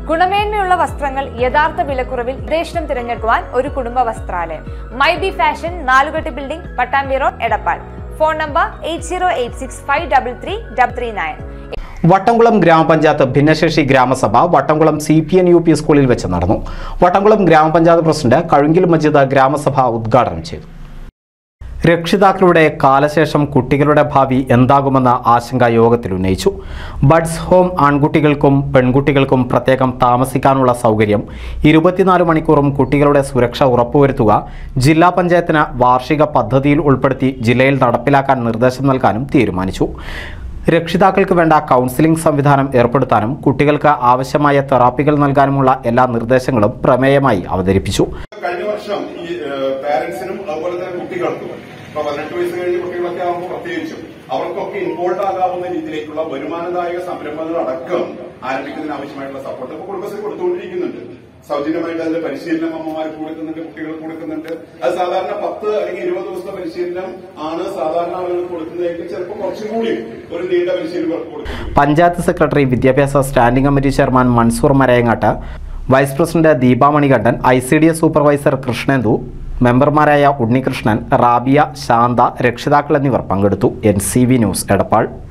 ഗുണമേന്മയുള്ള വസ്ത്രങ്ങൾ യഥാർത്ഥ വിലക്കുറവിൽ ദേശം തിരഞ്ഞെടുക്കുവാൻ ഒരു കുടുംബ വസ്ത്രാലയം മൈ ബി ഫാഷൻ നാലുകെട്ട് building Pattambi road Edappal phone number eight zero eight six five double three double three nine Vattamkulam ഗ്രാമപഞ്ചായത്ത് ഭിന്നശേഷി ഗ്രാമസഭ Vattamkulam C P N U P സ്കൂളിൽ വെച്ച് നടന്നു വട്ടംകുളം ഗ്രാമപഞ്ചായത്ത് പ്രസിഡന്റ് കഴുങ്കിൽ മജീദ് ഗ്രാമസഭ ഉദ്ഘാടനം ചെയ്തു രക്ഷിതാക്കളുടെ കാലശേഷം കുട്ടികളുടെ ഭാവി എന്താകുമെന്ന ആശങ്ക യോഗത്തിൽ ഉന്നയിച്ചു ബഡ്സ് ഹോം ആൺകുട്ടികൾക്കും പെൺകുട്ടികൾക്കും പ്രത്യേകം താമസിക്കാനുള്ള സൗകര്യം ഇരുപത്തിനാല് മണിക്കൂറും കുട്ടികളുടെ സുരക്ഷ ഉറപ്പുവരുത്തുക ജില്ലാ പഞ്ചായത്തിന് വാർഷിക പദ്ധതിയിൽ ഉൾപ്പെടുത്തി ജില്ലയിൽ നടപ്പിലാക്കാൻ നിർദ്ദേശം നൽകാനും തീരുമാനിച്ചു രക്ഷിതാക്കൾക്ക് വേണ്ട കൗൺസിലിംഗ് സംവിധാനം ഏർപ്പെടുത്താനും കുട്ടികൾക്ക് ആവശ്യമായ തെറാപ്പികൾ നൽകാനുമുള്ള എല്ലാ നിർദ്ദേശങ്ങളും പ്രമേയമായി അവതരിപ്പിച്ചു കഴിഞ്ഞ വർഷം ഈ പാരന്റ്സിനും അതുപോലെ തന്നെ കുട്ടികൾക്കും ഇപ്പൊ പതിനെട്ട് വയസ്സ് കഴിഞ്ഞ കുട്ടികളൊക്കെ ആകുമ്പോൾ പ്രത്യേകിച്ചും അവർക്കൊക്കെ ഇൻവോൾവ് ആകാവുന്ന രീതിയിലേക്കുള്ള വരുമാനദായക സംരംഭങ്ങൾ അടക്കം ആരംഭിക്കുന്നതിന് ആവശ്യമായിട്ടുള്ള സപ്പോർട്ട് ഇപ്പൊ കുടുംബശ്രീ കൊടുത്തുകൊണ്ടിരിക്കുന്നുണ്ട് സൗജന്യമായിട്ട് അതിന്റെ പരിശീലനം അമ്മമാർക്ക് കൊടുക്കുന്നുണ്ട് കുട്ടികൾക്ക് കൊടുക്കുന്നുണ്ട് അത് സാധാരണ പത്ത് അല്ലെങ്കിൽ ഇരുപത് ദിവസത്തെ പരിശീലനം ആണ് സാധാരണ ആളുകൾക്ക് കൊടുക്കുന്നതെങ്കിൽ ചിലപ്പോൾ കുറച്ചും കൂടി ഒരു നീണ്ട പരിശീലനം ഇവർക്ക് കൊടുക്കുന്നു പഞ്ചായത്ത് സെക്രട്ടറി വിദ്യാഭ്യാസ standing committee chairman Mansoor Marayangattu vice president Deepamanikandan I C D S supervisor Krishnendu മെമ്പർമാരായ ഉണ്ണികൃഷ്ണൻ റാബിയ ശാന്ത രക്ഷിതാക്കൾ എന്നിവർ പങ്കെടുത്തു N C V news Edappal